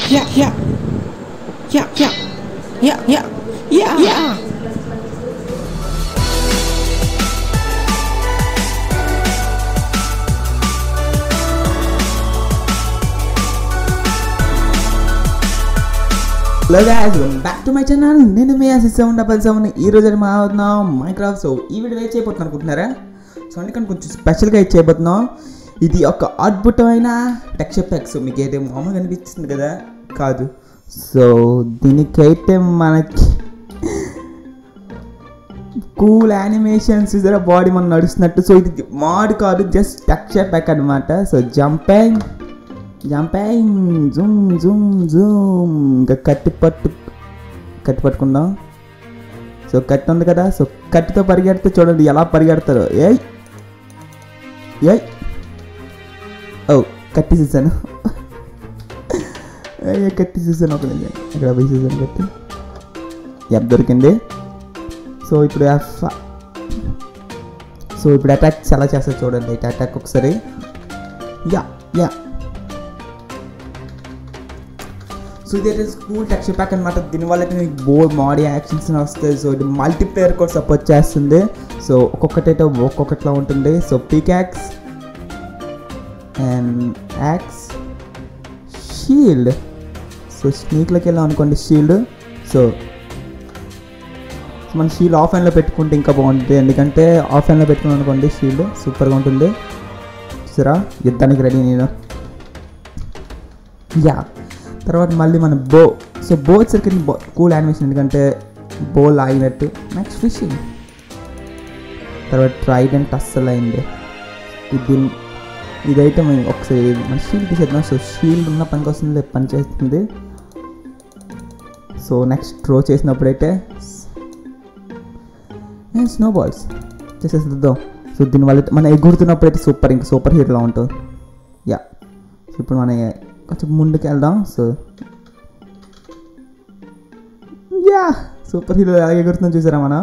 yeah, yeah, yeah, yeah, yeah, yeah, yeah, yeah. Hello guys back to my channel నేను మీ అసిస్ seven double seven ఈ రోజు మా అవుతున్నాం మైక్రాఫ్ట్ సో ఈ వీడియో ఏం చేయబోతున్నాను అనుకుంటున్నారా సో అందుకని కొంచెం స్పెషల్గా ఇది చేయబోతున్నాం ఇది ఒక అద్భుతమైన టెక్స్చర్ ప్యాక్ సో మీకు అయితే మామూలుగా అనిపిస్తుంది కదా కాదు సో దీనికైతే మనకి కూల్ యానిమేషన్స్ ఇదర బాడీ మనం నడుస్తున్నట్టు సో ఇది మాడ్ కాదు జస్ట్ టెక్స్చర్ ప్యాక్ అనమాట so jumping jumping zoom zoom zoom ఇంకా కత్తి పట్టు కత్తి పట్టుకుందాం సో కత్తి ఉంది కదా సో కత్తితో పరిగెడితే చూడండి ఎలా పరిగెడతారో ఏయ్ ఏయ్ ఓ కత్తి చూసాను ఏ కత్తి చూసాను ఒక నిమిషం. ఇక్కడ పోయి చూసాను కత్తి ఎఫ్ దొరికింది సో ఇప్పుడు ఎఫ్ సో ఇప్పుడు అటాక్ చాలా చేస్తారు చూడండి ఇటు అటాక్ ఒకసారి యా యా సో ఇది స్కూల్ టెక్స్చర్ ప్యాక్ అనమాట దీనివల్ల అయితే మీకు బోర్డ్ మాడీ యాక్షన్స్ వస్తాయి సో ఇది మల్టీప్లేయర్ కూడా సపోర్ట్ చేస్తుంది సో ఒక్కొక్కటైతే ఒక్కొక్కటిలా ఉంటుంది so pickaxes and axe shield so స్నీక్లోకి వెళ్ళాం అనుకోండి షీల్డ్ సో మన షీల్డ్ ఆఫ్ హ్యాండ్లో పెట్టుకుంటే ఇంకా బాగుంటుంది ఎందుకంటే ఆఫ్ హ్యాండ్లో పెట్టుకున్నాం అనుకోండి షీల్డ్ సూపర్గా ఉంటుంది చూసారా యుద్ధానికి రెడీ నేను యా తర్వాత మళ్ళీ మన బో సో బో వచ్చరికి కూల్ యానిమేషన్ ఎందుకంటే బో లాగినట్టు నెక్స్ట్ ఫిషింగ్ తర్వాత ట్రైడెంట్ అస్సలు అయింది ఇది ఇదైతే మనం ఒకసారి మన షీల్డ్ తీసేద్దాం సో షీల్డ్ ఉన్న పనికి వస్తుంది పని చేస్తుంది సో నెక్స్ట్ త్రో చేసినప్పుడైతే స్నో బాల్స్ చేసేద్దాం సో దీనివల్ల మనం ఎగురుతున్నప్పుడు అయితే సూపర్ ఇంకా సూపర్ హీరోలా ఉంటుంది యా సో ఇప్పుడు మన కొంచెం ముందుకు వెళ్దాం సో యా సూపర్ హీరో ఎలా ఎగురుతుందో చూసారా మనం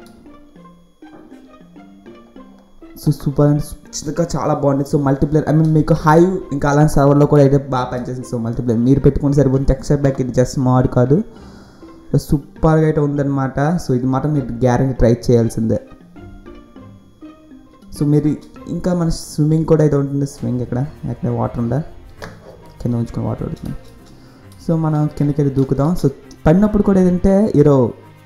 సో సూపర్ అంటే చిన్నగా చాలా బాగుంది సో మల్టీప్లేయర్ ఐ మీన్ మీకు హై ఇంకా అలాంటి సర్వర్లో కూడా అయితే బాగా పనిచేసింది సో మల్టీప్లేయర్ మీరు పెట్టుకుని సరిపోతుంది టెక్స్చర్ బ్యాక్ ఇది జస్ట్ మాడ్ కాదు సో సూపర్గా అయితే ఉందన్నమాట సో ఇది మాత్రం మీరు గ్యారంటీ ట్రై చేయాల్సిందే సో మీరు ఇంకా మన స్విమ్మింగ్ కూడా అయితే ఉంటుంది స్విమ్మింగ్ ఎక్కడ ఎక్కడ వాటర్ ఉందా కింద ఉంచుకొని వాటర్ పడుతుంది సో మనం కిందకి వెళ్ళి దూకుతాం సో పడినప్పుడు కూడా ఏంటంటే ఏదో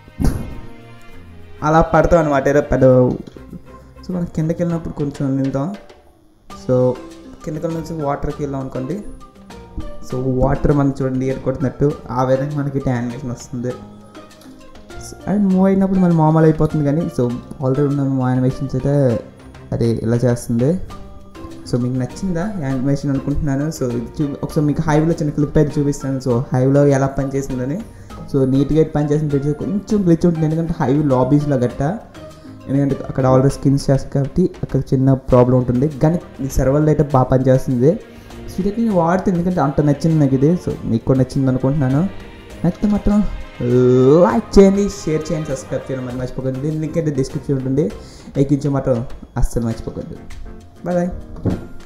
అలా పడతాం అనమాట ఏదో పెద్ద సో మనం కిందకి వెళ్ళినప్పుడు కొంచెం నిందాం సో కిందకి నుంచి వాటర్కి వెళ్ళాం అనుకోండి సో వాటర్ మనం చూడండి ఏర్ కొడుతున్నట్టు ఆ విధంగా మనకి యానిమేషన్ వస్తుంది అండ్ మూవ్ అయినప్పుడు మళ్ళీ మామూలు అయిపోతుంది కానీ సో ఆల్రెడీ ఉన్న యానిమేషన్స్ అయితే అది ఇలా చేస్తుంది సో మీకు నచ్చిందా యానిమేషన్ అనుకుంటున్నాను సో ఇది చూ ఒకసారి మీకు హైవ్లో చిన్న క్లిప్ అయితే చూపిస్తాను సో హైవ్లో ఎలా పనిచేసిందని సో నీట్గా అయితే పనిచేసిన పెట్టి కొంచెం గ్లిచ్ ఉంటుంది ఎందుకంటే హైవ్ లాబీస్లో గట్ట ఎందుకంటే అక్కడ ఆల్రెడీ స్కిన్స్ చేస్తారు కాబట్టి అక్కడ చిన్న ప్రాబ్లం ఉంటుంది కానీ ఈ సర్వర్లో అయితే బాగా పనిచేస్తుంది సో ఇది నేను వాడితే ఎందుకంటే అంత నచ్చింది నాకు ఇది సో మీకు కూడా నచ్చింది అనుకుంటున్నాను నచ్చితే మాత్రం లైక్ చేయండి షేర్ చేయండి సబ్స్క్రైబ్ చేయడం మరి మర్చిపోకండి దీని లింక్ అయితే డిస్క్రిప్షన్ ఉంటుంది ఎక్కించే మాత్రం అస్సలు మర్చిపోకండి బాయ్ బాయ్